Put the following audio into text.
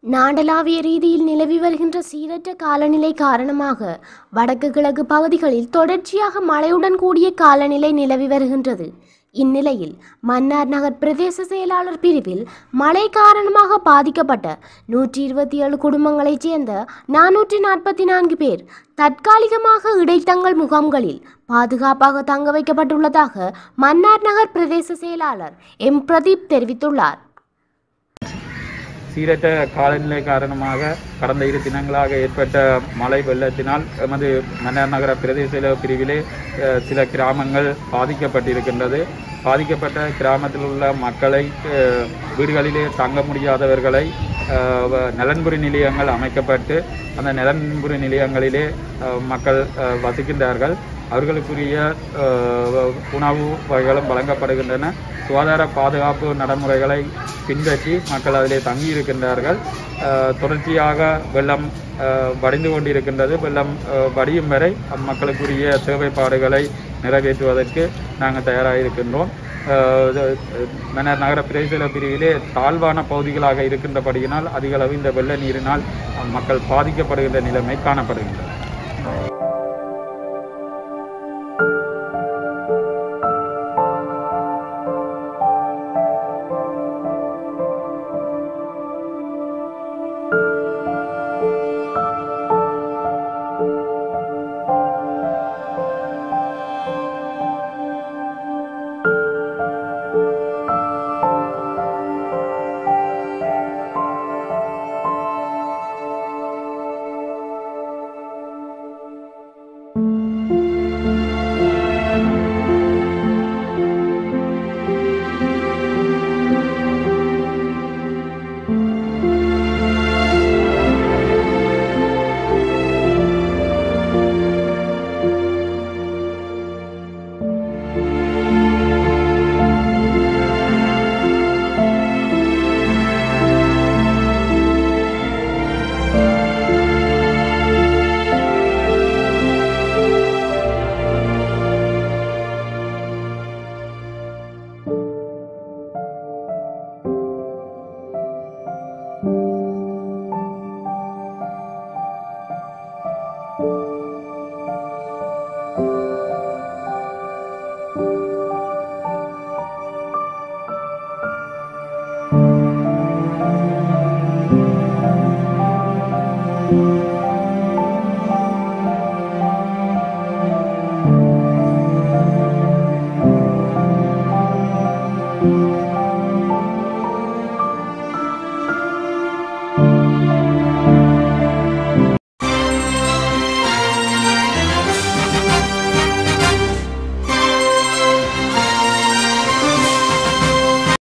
நாடளாவிய ரீதியில் நிலவி வருகின்ற சீரற்ற காலநிலை காரணமாக வடக்கு கிழக்கு பகுதிகளில் தொடர்ச்சியாக மழையுடன் கூடிய காலநிலை நிலவி வருகின்றது இந்நிலையில் மன்னார் நகர் பிரதேச செயலாளர் பிரிவில் மழை காரணமாக பாதிக்கப்பட்ட நூற்றி இருபத்தி ஏழு குடும்பங்களைச் சேர்ந்த நானூற்றி நாற்பத்தி நான்கு பேர் தற்காலிகமாக இடைத்தங்கள் முகாம்களில் பாதுகாப்பாக தங்க வைக்கப்பட்டுள்ளதாக மன்னார் நகர் பிரதேச செயலாளர் எம் பிரதீப் தெரிவித்துள்ளார் சீரற்ற காலநிலை காரணமாக கடந்த இரு தினங்களாக ஏற்பட்ட மழை வெள்ளத்தினால் எமது மன்னார் நகர பிரதேச செயலக பிரிவிலே அஹ், சில கிராமங்கள் பாதிக்கப்பட்டிருக்கின்றது பாதிக்கப்பட்ட கிராமத்தில் உள்ள மக்களை அஹ், வீடுகளிலே தங்க முடியாதவர்களை அஹ், வ- நலன்புரி நிலையங்கள் அமைக்கப்பட்டு அந்த நலன்புரி நிலையங்களிலே அஹ், மக்கள் அஹ், வசிக்கின்றார்கள் அவர்களுக்குரிய அஹ், உணவு வகைகளும் வழங்கப்படுகின்றன சுகாதார பாதுகாப்பு நடைமுறைகளை பின்பற்றி மக்கள் அதிலே தங்கியிருக்கின்றார்கள் அஹ், தொடர்ச்சியாக வெள்ளம் அஹ், வடிந்து கொண்டிருக்கின்றது வெள்ளம் அஹ், வடியும் வரை அம்மக்களுக்குரிய தேவைப்பாடுகளை நிறைவேற்றுவதற்கு நாங்கள் தயாராக இருக்கின்றோம் அஹ், இது, அஹ், மன்னர் நகர பிரதேச பிரிவிலே தாழ்வான பகுதிகளாக இருக்கின்றபடியினால் அதிக அளவு இந்த வெள்ள நீரினால் மக்கள் பாதிக்கப்படுகின்ற நிலைமை காணப்படுகின்றது